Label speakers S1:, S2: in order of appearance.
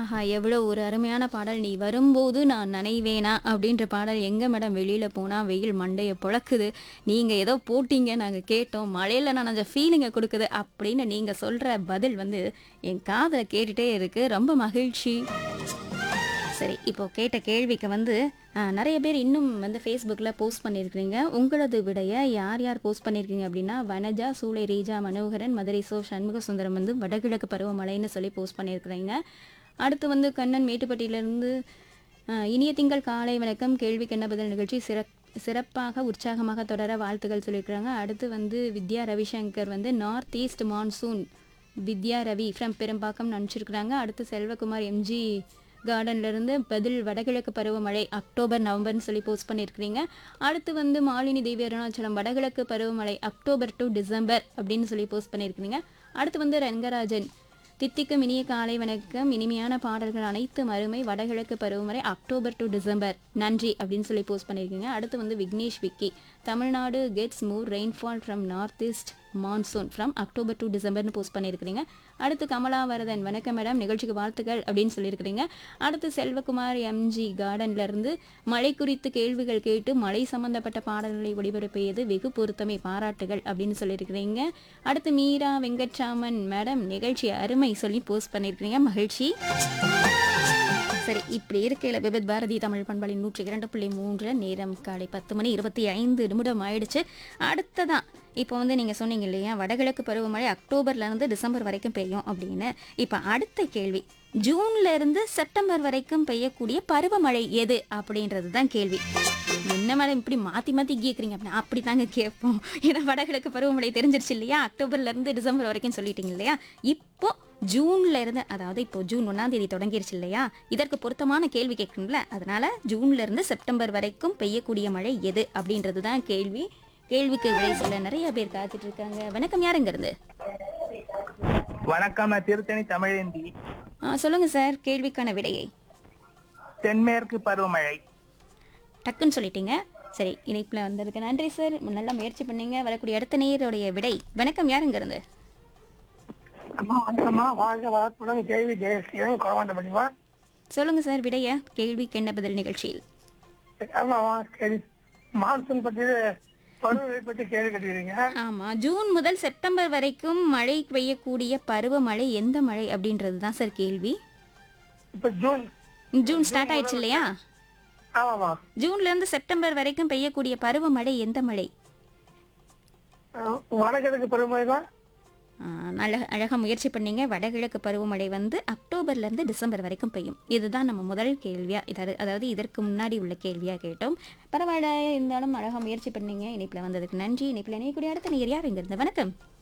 S1: ஆஹா எவ்வளோ ஒரு அருமையான பாடல் நீ வரும்போது நான் நனைவேனா அப்படின்ற பாடல் எங்க மேடம் வெளியில போனா வெயில் மண்டையை பொழக்குது நீங்க ஏதோ போட்டீங்க நாங்க கேட்டோம் மழையில நனைஞ்ச ஃபீலிங்கை கொடுக்குது அப்படின்னு நீங்க சொல்ற பதில் வந்து என் காதுல கேட்டுட்டே இருக்கு ரொம்ப மகிழ்ச்சி சரி இப்போ கேட்ட கேள்விக்கு வந்து ஆ, நிறைய பேர் இன்னும் வந்து ஃபேஸ்புக்கில் போஸ்ட் பண்ணியிருக்கிறீங்க உங்களது விடைய யார் யார் போஸ்ட் பண்ணியிருக்கீங்க அப்படின்னா வனஜா சூளை ரீஜா மனோகரன் மதுரை சோ சண்முக சுந்தரம் வந்து வடகிழக்கு பருவமழைன்னு சொல்லி போஸ்ட் பண்ணியிருக்கிறீங்க அடுத்து வந்து கண்ணன் மேட்டுப்பட்டியிலேருந்து இனிய திங்கள் காலை வணக்கம் கேள்விக்கு என்ன பதில் நிகழ்ச்சி சிறப் சிறப்பாக உற்சாகமாக தொடர வாழ்த்துக்கள் சொல்லியிருக்கிறாங்க அடுத்து வந்து வித்யா ரவிசங்கர் வந்து north east monsoon Vidya Ravi from Perumbakkam நினச்சிருக்கிறாங்க அடுத்து செல்வகுமார் எம்ஜி கார்டன்ல இருந்து பதில் வடகிழக்கு பருவமழை அக்டோபர் நவம்பர்னு சொல்லி போஸ்ட் பண்ணியிருக்கிறீங்க அடுத்து வந்து மாலினி தேவி அருணாச்சலம் வடகிழக்கு பருவமழை அக்டோபர் டு டிசம்பர் அப்படின்னு சொல்லி போஸ்ட் பண்ணியிருக்கிறீங்க அடுத்து வந்து ரங்கராஜன் தித்திக்கும் இனிய காலை வணக்கம் இனிமையான பாடல்கள் அனைத்து அருமை வடகிழக்கு பருவமழை அக்டோபர் டு டிசம்பர் நன்றி அப்படின்னு சொல்லி போஸ்ட் பண்ணியிருக்கீங்க அடுத்து வந்து Vignesh Vicky Tamil Nadu gets more rainfall from north east monsoon from October to டிசம்பர்னு போஸ்ட் பண்ணியிருக்கிறீங்க அடுத்து கமலாவரதன் வணக்கம் மேடம் நிகழ்ச்சிக்கு வாழ்த்துக்கள் அப்படின்னு சொல்லியிருக்கிறீங்க அடுத்து செல்வகுமார் எம்ஜி கார்டன்ல இருந்து மழை குறித்து கேள்விகள் கேட்டு மழை சம்பந்தப்பட்ட பாடல்களை ஒளிபரப்பியது வெகு பொருத்தமை பாராட்டுகள் அப்படின்னு சொல்லியிருக்கிறீங்க அடுத்து மீரா வெங்கட்ராமன் மேடம் நிகழ்ச்சி அருமை சொல்லி போஸ்ட் பண்ணியிருக்கிறீங்க மகிழ்ச்சி சரி இப்படி இருக்கையில் விபத் பாரதி தமிழ் பண்பலின் நூற்றி இரண்டு புள்ளி மூன்று நேரம் காலை பத்து மணி இருபத்தி ஐந்து நிமிடம் ஆயிடுச்சு அடுத்ததான் இப்போ வந்து நீங்கள் சொன்னீங்க இல்லையா வடகிழக்கு பருவமழை அக்டோபர்ல இருந்து டிசம்பர் வரைக்கும் பெய்யும் அப்படின்னு இப்போ அடுத்த கேள்வி ஜூன்ல இருந்து செப்டம்பர் வரைக்கும் பெய்யக்கூடிய பருவமழை எது அப்படின்றது தான் கேள்வி என்ன மேடம் இப்படி மாற்றி மாற்றி கேட்குறீங்க அப்படின்னா அப்படி தாங்க கேட்போம் ஏன்னா வடகிழக்கு பருவமழை தெரிஞ்சிருச்சு இல்லையா அக்டோபர்ல இருந்து டிசம்பர் வரைக்கும் சொல்லிட்டீங்க இல்லையா இப்போ ஜூன்ல இருந்து அதாவது இப்போ ஜூன் ஒன்றாம் தேதி தொடங்கிருச்சு இல்லையா இதற்கு பொருத்தமான கேள்வி கேட்கணும்ல அதனால ஜூன்ல இருந்து செப்டம்பர் வரைக்கும் பெய்யக்கூடிய மழை எது அப்படின்றது தான் கேள்வி கேள்விக்கு விடை சொல்ல நிறைய பேர் காத்துட்டு இருக்காங்க வணக்கம் யாருங்க இருந்து
S2: வணக்கம் நான் திருத்தணி தமிழேந்தி
S1: ஆ, சொல்லுங்க சார் கேள்விக்கான விடையை
S2: தென்மேற்கு பருவமழை
S1: டக்குன்னு சொல்லிட்டீங்க சரி இணைப்பில் வந்ததுக்கு நன்றி சார் நல்லா முயற்சி பண்ணீங்க வரக்கூடிய அடுத்த நேருடைய விடை வணக்கம் யாருங்க இருந்து
S3: அம்மா வணக்கம்மா வாழ்க வளத்துடன் கேள்வி ஜெயஸ்ரீவன் குழந்தை படிவா
S1: சொல்லுங்க சார் விடைய கேள்விக்கு என்ன பதில் நிகழ்ச்சியில்
S3: ஆமாம்மா கேள்வி மான்சூன் பற்றி பருவத்தை பற்றி கேள்வி கேட்டுக்கிறீங்க
S1: ஆமா ஜூன் முதல் செப்டம்பர் வரைக்கும் மழை பெய்யக்கூடிய பருவமழை எந்த மழை அப்படின்றது தான் சார் கேள்வி
S3: இப்ப ஜூன்
S1: ஜூன் ஸ்டார்ட் ஆயிடுச்சு இல்லையா
S3: ஆமாம்மா
S1: ஜூன்ல இருந்து செப்டம்பர் வரைக்கும் பெய்யக்கூடிய பருவமழை எந்த மழை
S3: அஹ் வடகிழக்கு பருவமழை தான்
S1: ஆ, நல்ல அழகா முயற்சி பண்ணீங்க வடகிழக்கு பருவமழை வந்து அக்டோபர்ல இருந்து டிசம்பர் வரைக்கும் பெய்யும் இதுதான் நம்ம முதல் கேள்வியா இதாவது அதாவது இதற்கு முன்னாடி உள்ள கேள்வியா கேட்டோம் பரவாயில்ல இருந்தாலும் அழகா முயற்சி பண்ணீங்க இணைப்புல வந்ததுக்கு நன்றி இணைப்புல இணையக்கூடிய அடுத்த நேர் யார் இங்க இருந்து வணக்கம்